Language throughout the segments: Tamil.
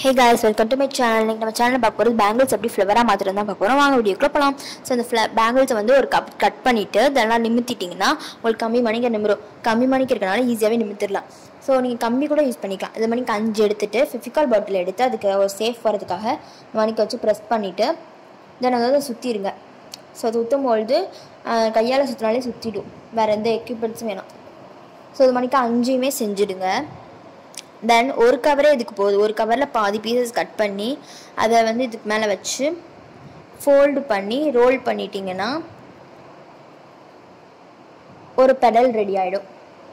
hey guys welcome to my channel இன்னைக்கு நம்ம சேனலில் பார்க்க போகிறது பேங்கிள்ஸ் எப்படி ஃப்ளவராக மாத்திரம் தான் பார்க்க போகிறோம் வாங்க வீடியோக்குள்ள போகலாம் ஸோ அந்த ஃப்ள பேங்கிள்ஸை வந்து ஒரு கப் கட் பண்ணிவிட்டு இதெல்லாம் நிமித்திட்டிங்கன்னா உங்களுக்கு கம்மி மணிக்கு நிமிரும் கம்மி மணிக்கு இருக்கனால ஈஸியாகவே நிமித்திடலாம் ஸோ நீங்கள் கம்மி கூட யூஸ் பண்ணிக்கலாம் இது மணிக்கு அஞ்சு எடுத்துட்டு ஃபிஃபிகால் பாட்டில் எடுத்து அதுக்கு ஒரு சேஃப் வரதுக்காக மணிக்கு வச்சு ப்ரெஸ் பண்ணிவிட்டு தென் அதாவது சுற்றிடுங்க ஸோ அது சுற்றும் பொழுது கையால் சுற்றினாலே சுற்றிடும் வேறு எந்த எக்யூப்மெண்ட்ஸும் வேணாம் ஸோ இது மணிக்கு அஞ்சையுமே செஞ்சுடுங்க தென் ஒரு கவரே இதுக்கு போகுது ஒரு கவரில் பாதி பீசஸ் கட் பண்ணி அதை வந்து இதுக்கு மேலே வச்சு ஃபோல்டு பண்ணி ரோல் பண்ணிட்டீங்கன்னா ஒரு பெடல் ரெடி ஆகிடும்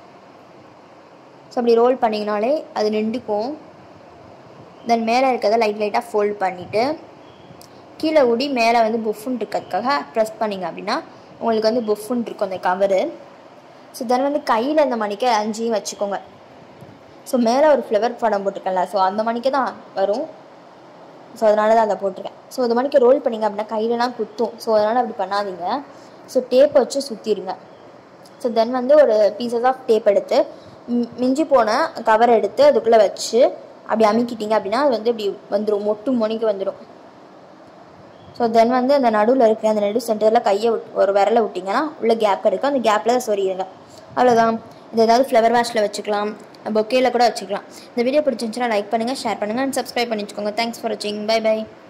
ஸோ அப்படி ரோல் பண்ணிங்கனாலே அது நின்றுக்கும் தென் மேலே இருக்கிறத லைட் லைட்டாக ஃபோல்ட் பண்ணிவிட்டு கீழே ஊடி மேலே வந்து புஃபுன் இருக்கிறதுக்காக ப்ரெஸ் பண்ணிங்க அப்படின்னா உங்களுக்கு வந்து புஃபுன் இருக்கும் அந்த கவரு ஸோ தென் வந்து கையில் இந்த மணிக்கு அஞ்சையும் வச்சுக்கோங்க ஸோ மேலே ஒரு ஃப்ளவர் படம் போட்டிருக்கேன்ல ஸோ அந்த மணிக்கு தான் வரும் ஸோ அதனால தான் அதை போட்டிருக்கேன் ஸோ இந்த மணிக்கு ரோல் பண்ணிங்க அப்படின்னா கையிலலாம் குத்தும் ஸோ அதனால் அப்படி பண்ணாதீங்க ஸோ டேப் வச்சு சுற்றிடுங்க ஸோ தென் வந்து ஒரு பீசஸ் ஆஃப் டேப் எடுத்து ம், மிஞ்சி போன கவர் எடுத்து அதுக்குள்ளே வச்சு அப்படி அமுக்கிட்டீங்க அப்படின்னா அது வந்து இப்படி வந்துடும் மொட்டு மணிக்கு வந்துடும் ஸோ தென் வந்து அந்த நடுவில் இருக்கிற அந்த நடு சென்டரில் கையை விட் ஒரு விரலை விட்டிங்கன்னா உள்ள கேப் கிடைக்கும் அந்த கேப்பில் தான் சொரியுங்க அவ்வளோதான் இது ஏதாவது ஃப்ளவர் வாஷில் வச்சுக்கலாம் பொக்கேல கூட வச்சுக்கலாம் இந்த வீடியோ பிடிச்சிருந்துச்சுன்னா லைக் பண்ணுங்கள் ஷேர் பண்ணுங்கள் அண்ட் சப்ஸ்கிரைப் பண்ணி வச்சுக்கோங்க தேங்க்ஸ் ஃபார் வாட்சிங் பை பை